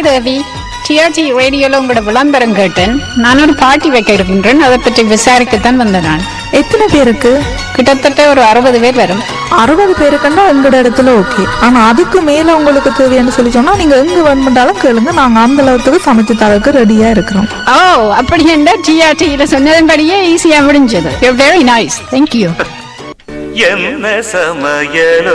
Hi தேவி TRT ரேடியோல உங்களோட விளம்பரம் கேட்டேன் நான் ஒரு பார்ட்டி வைக்க இருக்கின்றேன் அதை பற்றி விசாரிக்கத்தான் வந்தேன் நான் எத்தனை பேருக்கு கிட்டத்தட்ட ஒரு அறுபது பேர் வரும் அறுபது பேருக்குன்னா எங்களோட இடத்துல ஓகே ஆனா அதுக்கு மேல உங்களுக்கு தேவைன்னு சொல்லி சொன்னா நீங்க எங்க வேணுமென்றாலும் கேளுங்க நாங்க அந்த அளவுக்கு சமைச்சு தரக்கு ரெடியா இருக்கிறோம் ஓ அப்படி என்ன டிஆர்டியில சொன்னதன்படியே ஈஸியா முடிஞ்சது யூ வெரி நைஸ் தேங்க்யூ என்ன சமையலோ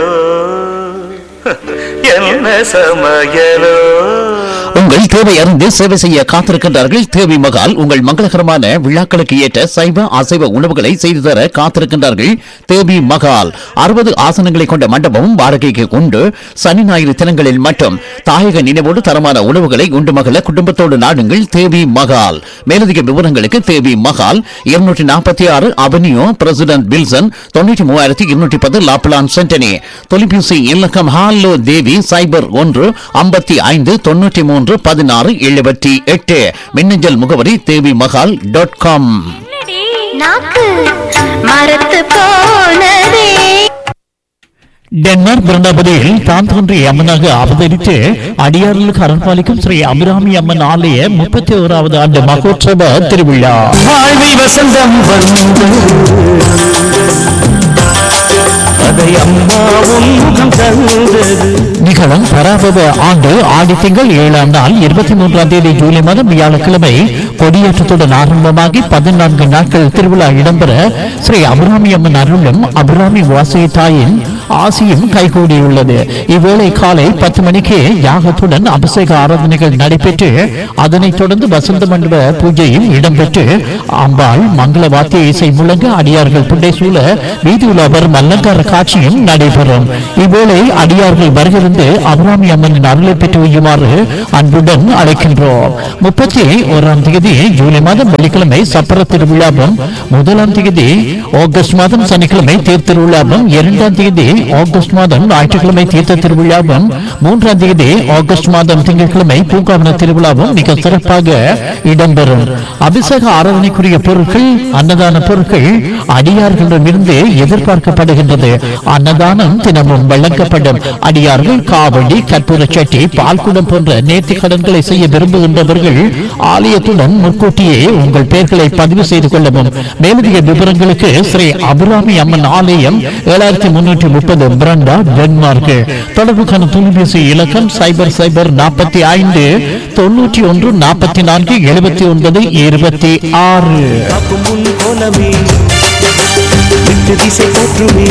என்ன சமையலோ உங்கள் தேவை அறிந்து சேவை செய்ய காத்திருக்கின்றார்கள் தேவி மகால் உங்கள் மங்களகரமான விழாக்களுக்கு ஏற்ற சைவ அசைவ உணவுகளை செய்து தர காத்திருக்கின்றார்கள் தேவி மகால் அறுபது ஆசனங்களை கொண்ட மண்டபமும் வாடகைக்கு உண்டு சனி ஞாயிறு தினங்களில் மட்டும் தாயக நினைவோடு தரமான உணவுகளை உண்டு மகள குடும்பத்தோடு நாடுங்கள் தேவி மகால் மேலதிக விவரங்களுக்கு தேவி மகால் இருநூற்றி நாற்பத்தி ஆறு அவென்யூ பிரசிடென்ட் வில்சன் தொண்ணூற்றி மூவாயிரத்தி இருநூற்றி பத்து லாப்லான் சென்டனி தொலைபேசி இலக்கம் ஹாலோ தேவி சைபர் ஒன்று ஐம்பத்தி ஐந்து தொண்ணூற்றி மூன்று பதினாறு எழுபத்தி எட்டு மின்னஞ்சல் முகவரி தேவி மகால் டாட் காம் நாக்கு மரத்து போனதே டென்மார்க் பிருந்தாபதியில் தான் தோன்றிய அம்மனாக அவதரித்து அடியார்களுக்கு அரண்பாலிக்கும் ஸ்ரீ அபிராமி அம்மன் ஆலய முப்பத்தி ஓராவது ஆண்டு மகோற்சவ திருவிழா வாழ்வில் வசந்தம் வந்து அதை அம்மாவும் முகம் தந்தது நிகழும் பராபவ ஆண்டு ஆடி திங்கள் ஏழாம் நாள் இருபத்தி மூன்றாம் தேதி ஜூலை மாதம் வியாழக்கிழமை கொடியேற்றத்துடன் ஆரம்பமாகி பதினான்கு நாட்கள் திருவிழா இடம்பெற ஸ்ரீ அபிராமி அம்மன் அருளும் அபிராமி வாசகி தாயின் ஆசியும் கைகூடியுள்ளது இவ்வேளை காலை பத்து மணிக்கு யாகத்துடன் அபிஷேக ஆராதனைகள் நடைபெற்று அதனைத் தொடர்ந்து வசந்த மண்டப பூஜையும் இடம்பெற்று அம்பாள் மங்கள வாத்திய இசை முழங்க அடியார்கள் புண்டை சூழ வீதியுலா வரும் அலங்கார காட்சியும் நடைபெறும் இவ்வேளை அடியார்கள் வருகிருந்து அபிராமி அம்மனின் அருளை பெற்று வையுமாறு அன்புடன் அழைக்கின்றோம் முப்பத்தி ஓராம் தேதி ஜூலை மாதம் வெள்ளிக்கிழமை சப்பர திருவிழாவும் முதலாம் தேதி ஆகஸ்ட் மாதம் சனிக்கிழமை தேர் திருவிழாவும் இரண்டாம் தேதி ஆகஸ்ட் மாதம் ஞாயிற்றுக்கிழமை தீர்த்த திருவிழாவும் மூன்றாம் தேதி ஆகஸ்ட் மாதம் திங்கட்கிழமை பூங்காவன திருவிழாவும் மிக சிறப்பாக இடம்பெறும் அபிஷேக ஆராதனைக்குரிய பொருட்கள் அன்னதான பொருட்கள் அடியார்களிடமிருந்து எதிர்பார்க்கப்படுகின்றது அன்னதானம் தினமும் வழங்கப்படும் அடியார்கள் காவடி கற்பூர சட்டி பால்குடம் போன்ற நேர்த்தி கடன்களை செய்ய விரும்புகின்றவர்கள் ஆலயத்துடன் முன்கூட்டியே உங்கள் பெயர்களை பதிவு செய்து கொள்ளவும் மேலதிக விவரங்களுக்கு ஸ்ரீ அபிராமி அம்மன் ஆலயம் ஏழாயிரத்தி முன்னூற்றி முப்பது பிரண்டா டென்மார்க் தொடர்புக்கான தொலைபேசி இலக்கம் சைபர் சைபர் நாற்பத்தி ஐந்து தொண்ணூற்றி ஒன்று நாற்பத்தி நான்கு எழுபத்தி ஒன்பது இருபத்தி ஆறு காக்கும் உன் கோலமே விட்டு திசை போற்றுமே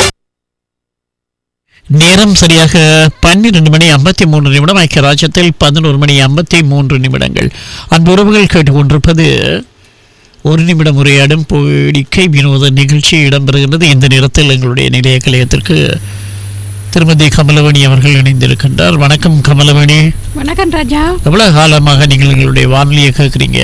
நேரம் சரியாக பன்னிரண்டு மணி ஐம்பத்தி மூன்று நிமிடம் ஐக்கிய ராஜ்யத்தில் பதினோரு மணி ஐம்பத்தி மூன்று நிமிடங்கள் அன்பு உறவுகள் கேட்டுக்கொண்டிருப்பது ஒரு நிமிடம் உரையாடும் போடிக்கை வினோத நிகழ்ச்சி இடம்பெறுகின்றது இந்த நேரத்தில் எங்களுடைய நிலைய கலையத்திற்கு திருமதி கமலவேணி அவர்கள் இணைந்திருக்கின்றார் வணக்கம் கமலவேணி வணக்கம் ராஜா எவ்வளவு காலமாக நீங்கள் எங்களுடைய வானொலியை கேட்குறீங்க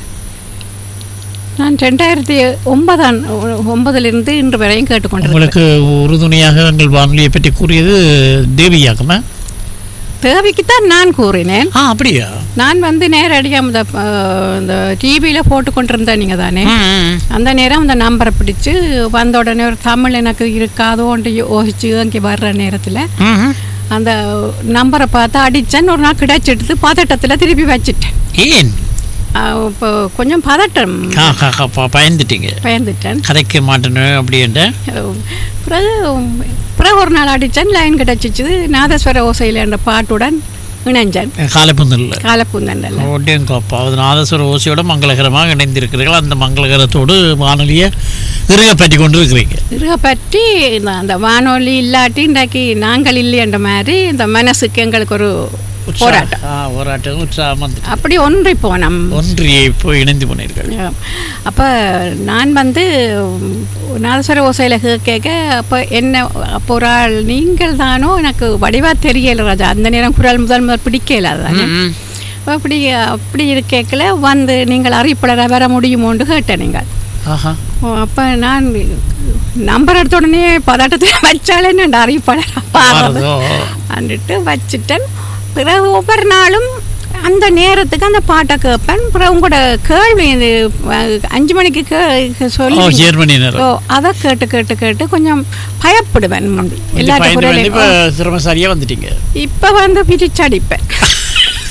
நான் ரெண்டாயிரத்தி ஒன்பதாம் ஒன்பதுலேருந்து இன்று வரையும் கேட்டுக்கொண்டிருக்கிறேன் உங்களுக்கு உறுதுணையாக எங்கள் வானொலியை பற்றி கூறியது தேவியாகமா தேவைக்கு தான் நான் கூறினேன் ஆ அப்படியா நான் வந்து நேரடியாக இந்த அஹ், இந்த டிவியில் போட்டு கொண்டிருந்தேன் நீங்கள் தானே அந்த நேரம் அந்த நம்பரை பிடிச்சு வந்த உடனே ஒரு தமிழ் எனக்கு இருக்காதோன்ட்டு யோசிச்சு அங்கே வர்ற நேரத்தில் அந்த நம்பரை பார்த்து அடித்தேன் ஒரு நாள் கிடைச்சிட்டு பதட்டத்தில் திருப்பி வச்சுட்டேன் ஏன் அஹ், இப்போ கொஞ்சம் பதட்டம் ஆ, ஆ, ஆ, ப- பயந்துட்டீங்க பயந்துட்டேன் கதைக்க மாட்டேன்னு அப்படின்ட்டு அஹ், பிறகு பிறகு ஒரு நாள் அடித்தேன் லைன் கிடச்சிச்சு நாதஸ்வர ஓசையில் என்ற பாட்டுடன் இணைஞ்சேன் காலப்பந்தல்ல காலப்புந்தண்டல்ல ஓட்டியங்கோப்பா அது நாதஸ்வர ஓசையோட மங்களகரமாக இணைந்திருக்கிறீர்கள் அந்த மங்களகரத்தோடு வானொலியை இறுக பற்றி கொண்டு இருக்கிறீங்க இதை பற்றி இந்த அந்த வானொலி இல்லாட்டி இன்றைக்கு நாங்கள் இல்லைன்ற மாதிரி இந்த மனசுக்கு எங்களுக்கு ஒரு போராட்டம் ஆ போராட்டம் உற்சாகம் வந்து அப்படி ஒன்றி போனோம் ஒன்றியை போய் இணைந்து போனீர்கள் அப்போ நான் வந்து நாதஸ்வர ஓசையில் கேட்க அப்போ என்ன அப்போ ஒரு ஆள் நீங்கள் தானோ எனக்கு வடிவாக தெரியல ராஜா அந்த நேரம் குரல் முதல் முதல் பிடிக்கல தானே அப்படி அப்படி இருக்கேக்கில் வந்து நீங்கள் அறிவிப்பாளராக வர முடியுமோன்னு கேட்டேன் நீங்கள் ஆஹா அப்போ நான் நம்பர் எடுத்த உடனே பதட்டத்தில் வச்சாலே நான் அறிவிப்பாளராக பாடுறது மாறுதோ? வந்துட்டு வச்சுட்டேன் பிறகு ஒவ்வொரு நாளும் அந்த நேரத்துக்கு அந்த பாட்டை கேட்பேன் பிறகு உங்களோட கேள்வி இது அஹ், அஞ்சு மணிக்கு கே சொல்லி ஓ ஜெர்மனி நேரம் ஓ அதை கேட்டு கேட்டு கேட்டு கொஞ்சம் பயப்படுவேன் முந்தி எல்லா பயந்து பயந்து இப்போ குரலையும் சிரமசாரியாக வந்துட்டீங்க இப்போ வந்து பிரிச்சடிப்பேன்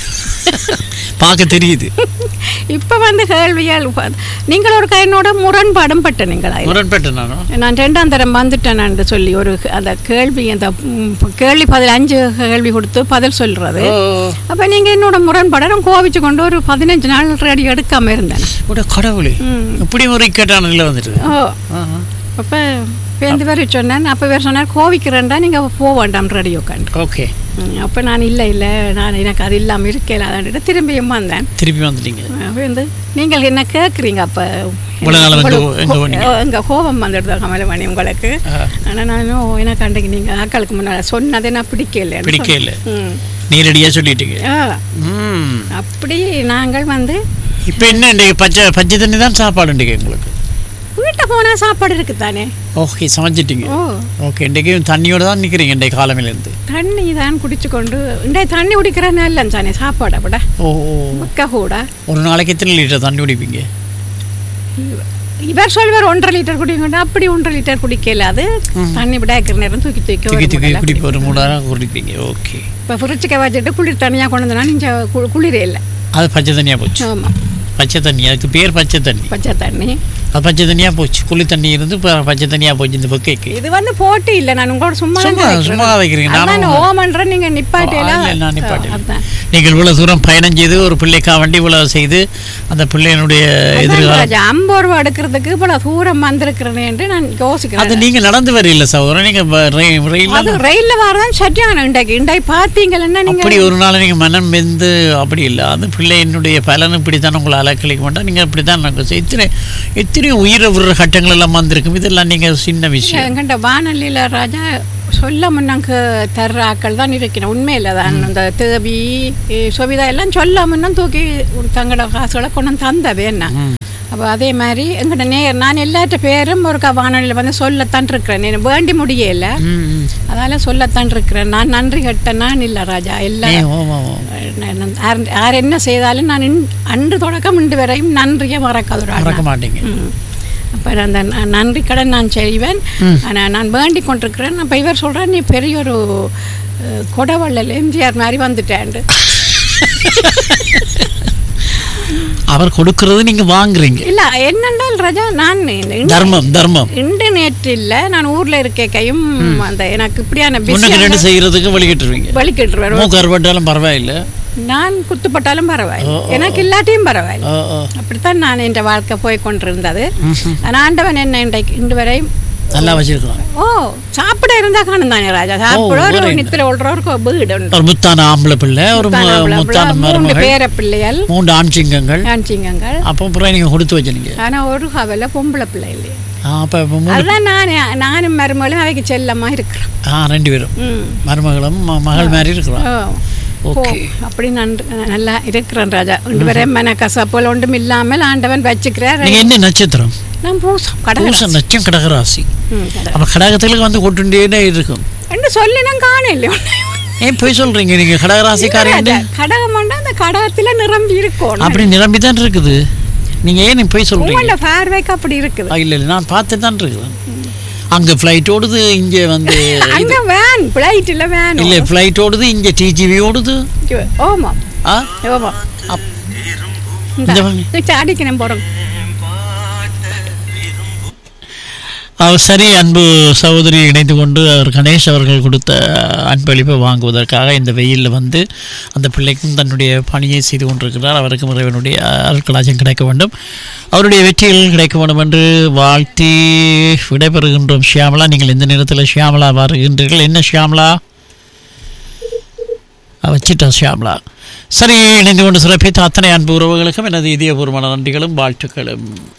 பார்க்க தெரியுது இப்ப வந்து கேள்வியால் உப- நீங்கள் ஒரு என்னோட முரண்பாடும் பட்ட நீங்கள் முரண்பட்டு நானும் நான் ரெண்டாம் தரம் வந்துட்டேன் சொல்லி ஒரு அந்த கேள்வி அந்த ம், கேள்வி பதில் அஞ்சு கேள்வி கொடுத்து பதில் சொல்றது அப்ப நீங்க என்னோட முரண்பாட நான் கோவிச்சு கொண்டு ஒரு பதினஞ்சு நாள் ரெடி எடுக்காம இருந்தேன் கூட கடவுளே இப்படி ஒரு இக்கட்டானதில் வந்துட்டு ஓ அப்ப பேருந்து பேர் சொன்னேன் அப்ப பேர் சொன்னார் கோவிக்கிறேன்டா நீங்க போக வேண்டாம் ரெடி உட்காந்து ஓகே அப்ப நான் இல்லை இல்லை நான் எனக்கு அது இல்லாம இருக்கல அதான்ட்டு திரும்பியும் வந்தேன் திருப்பி வந்துட்டீங்க அப்ப வந்து நீங்கள் என்ன கேட்குறீங்க அப்ப இவ்வளவு நாள் வந்து உங்களுக்கு எங்க கோ- போனீங்க? எங்க கோபம் வந்துடுது கமலமணி உங்களுக்கு ஆனா நானும் எனக்கு அன்றைக்கு நீங்க ஆக்களுக்கு முன்னால சொன்னதை நான் பிடிக்கல பிடிக்கல. ம். நேரடியாக சொல்லிட்டீங்க ஆ, ம் அப்படி நாங்கள் வந்து இப்போ என்ன இன்றைக்கு பச்சை பச்சை தண்ணி தான் சாப்பாடு இன்றைக்கு உங்களுக்கு வீட்டை போனா சாப்பாடு இருக்கு தானே ஓகே சமைச்சிட்டீங்க ஓ ஓகே இன்றைக்கு தண்ணியோட தான் நிற்கிறீங்க இன்றைக்கு காலமையிலேருந்து தண்ணி தான் குடிச்சு கொண்டு இன்றைய தண்ணி குடிக்கிற நல்ல தானே சாப்பாடை விட ஓ ஓ. முக்க கூட ஒரு நாளைக்கு எத்தனை லிட்டர் தண்ணி குடிப்பீங்க இவர் சொல்வார் ஒன்றரை லிட்டர் குடிக்கணும் அப்படி ஒன்றரை லிட்டர் குடிக்கல அது தண்ணி விட இருக்கிற நேரம் தூக்கி தூக்கி தூக்கி ஒரு தூக்கி முறையில குடிப்ப ஒரு மூணு நேரம் குடிப்பீங்க ஓகே இப்போ ஃப்ரிட்ஜுக்கு வச்சுட்டு குளிர் தனியாக கொண்டு வந்தோன்னா நீங்கள் குளிரே இல்லை அது பச்சை தண்ணியாக போச்சு ஆமாம் பச்சை தண்ணி அதுக்கு பேர் பச்சை தண்ணி பச்சை தண்ணி அது பச்சை தண்ணியாக போச்சு குளி தண்ணி இருந்து இப்போ பச்சை தண்ணியாக போச்சு இந்த பக்கேக்கு இது வந்து போட்டி இல்லை நான் உங்களோட சும்மா தான் சும்மா கதைக்கிறேன். சும்மா வைக்கிறீங்க அதான் நானும் ஓமன்ற நீங்கள் நிப்பாட்டியெல்லாம் இல்லை, நான் நிப்பாட்டேன். அதான் நீங்கள் இவ்வளவு தூரம் பயணம் செய்து ஒரு பிள்ளைக்கா வண்டி இவ்வளவு செய்து அந்த பிள்ளையினுடைய அதான் எதிர்காலம் ராஜா, ஐம்பது ரூபா எடுக்கிறதுக்கு இவ்வளோ தூரம் வந்திருக்கிறேன் நான் அது யோசிக்கிறேன் நீங்க நடந்து வரல சகோதரன் நீங்க ப- ரயில் ரயில்ல அது ரயில்ல வரதான் சரியான இன்றைக்கு இன்றைக்கு பார்த்தீங்கன்னா நீங்க அப்படி ஒரு நாள் நீங்க மனம் வெந்து அப்படி இல்லை அது பிள்ளையினுடைய பலன் இப்படித்தான் உங்களை அலக்களிக்க மாட்டோம் நீங்க அப்படித்தான் நாங்கள் எத்தனை எத்தனை உயிரை விடுற கட்டங்கள் எல்லாம் வந்திருக்கும் இதெல்லாம் நீங்க சின்ன விஷயம் எங்கண்ட வானொலியில் ராஜா சொல்ல முன்னாங்க தர்ற ஆக்கள் தான் இருக்கிறேன் உண்மையில தான் இந்த தேவி இ- சுபிதா எல்லாம் சொல்ல முன்னம் தூக்கி தங்களோட காசுகளை கொண்டு வந்து தந்தவே என்ன அப்போ அதே மாதிரி எங்கிட்ட நே நான் எல்லாற்ற பேரும் ஒரு க- வானொலியில் வந்து சொல்லத்தான் இருக்கிறேன் எனக்கு வேண்டி முடியல அதால சொல்லத்தான் இருக்கிறேன் நான் நன்றி கட்ட நான் இல்லை ராஜா ஏ, எல்லாம் ஓ, ஓ, ஓ. நான் நான் யார் யார் என்ன செய்தாலும் நான் இன்- அன்று தொடக்கம் இன்று வரையும் நன்றியை மறக்காத ஒரு ஆள் மறக்க நான். மாட்டீங்க ம். அப்ப அந்த ந- நன்றி கடன் நான் செய்வேன் ஆனால் நான் வேண்டி கொண்டிருக்கிறேன் அப்போ இவர் சொல்கிறேன் நீ பெரிய ஒரு அஹ், கொடவள்ளல் எம்ஜிஆர் மாதிரி வந்துட்டேன் அவர் கொடுக்கறது நீங்க வாங்குறீங்க இல்லை என்னென்றால் ராஜா நான் இந்த இன்ட- தர்மம் தர்மம் இன்டர்நெட் இல்லை நான் ஊரில் இருக்கையும் அந்த எனக்கு இப்படியான முன்னுக்கு ரெண்டு பிஸி செய்யறதுக்கு வழிகிட்டுருவீங்க வலிக்கிட்டுருவேன் மூக்கு அறுபட்டாலும் பரவாயில்லை நான் குத்துப்பட்டாலும் பரவாயில்லை எனக்கு இல்லாட்டியும் பரவாயில்லை ஓ, ஓ. அப்படித்தான் நான் என் வாழ்க்கை போய் கொண்டிருந்தது ஆனால் ஆண்டவன் என்ன இன்றைக்கு இன்று வரை நல்லா வச்சிருக்கலாம் ஓ சாப்பிட இருந்தா காணும் தானே ராஜா சாப்பிட very ஒரு nice. நித்திர ஒரு வீடு உண்டு ஒரு முத்தான ஆம்பளை பிள்ளை ஒரு மு- முத்தான முத்தான மூன்று மருமகள் பேர பிள்ளைகள் மூன்று ஆண் சிங்கங்கள் காஞ்சிங்கங்கள் அப்போ அப்புறம் நீங்க கொடுத்து வச்சிருங்க ஆனா ஒரு கவலை பொம்பளை பிள்ளை இல்லையா அப்போ இப்போ மூணு அதுதான் நான் நானும் மருமகளும் அவைக்கு செல்லமா இருக்கிறோம் ஆ ரெண்டு பேரும் ம் மருமகளும் ம- மகள் மாதிரி இருக்கிறோம் ஓ. ஓகே ஓ, அப்படி நன்று நல்லா இருக்கிறேன் ராஜா ரெண்டு வரை மன கசப்போல் ஒன்றும் இல்லாமல் ஆண்டவன் வச்சுக்கிறார் நீங்க என்ன நட்சத்திரம் நான் பூசம் பூச கடவுள் நட்சம் கடகராசி அப்ப கடகத்துல வந்து கொட்டுண்டே இருக்கும் என்று சொல்லி நான் காணல ஏன் போய் சொல்றீங்க நீங்க கடகராசிக்காரன் கடகம் அந்த கடகத்துல நிரம்பி இருக்கும் அப்படி நிரம்பி தான் இருக்குது நீங்க ஏன் போய் சொல்றீங்க உங்களோட பார்வைக்கு அப்படி இருக்குது ஆ, இல்ல இல்ல நான் பார்த்து தான் இருக்கிறேன் அங்க ஃப்ளைட் ஓடுது இங்க வந்து அங்க வேன் பிளைட்ல வேன் இல்ல ஃப்ளைட் ஓடுது இங்க டிஜிவி ஓடுது ஓமா ஆ ஓமா அப்- இந்த வாங்க. அடிக்கணும் போறோம் அவர் சரி அன்பு சகோதரி இணைந்து கொண்டு அவர் கணேஷ் அவர்கள் கொடுத்த அன்பளிப்பை வாங்குவதற்காக இந்த வெயிலில் வந்து அந்த பிள்ளைக்கும் தன்னுடைய பணியை செய்து கொண்டிருக்கிறார் அவருக்கும் இறைவனுடைய அருட்கலாச்சம் கிடைக்க வேண்டும் அவருடைய வெற்றிகள் கிடைக்க வேண்டும் என்று வாழ்த்தி விடைபெறுகின்றோம் ஷியாமலா நீங்கள் இந்த நேரத்தில் ஷியாமலா வருகின்றீர்கள் என்ன ஷியாமலா வச்சிட்டா ஷியாமலா சரி இணைந்து கொண்டு சிறப்பித்த அத்தனை அன்பு உறவுகளுக்கும் எனது இதயபூர்வமான நன்றிகளும் வாழ்த்துக்களும்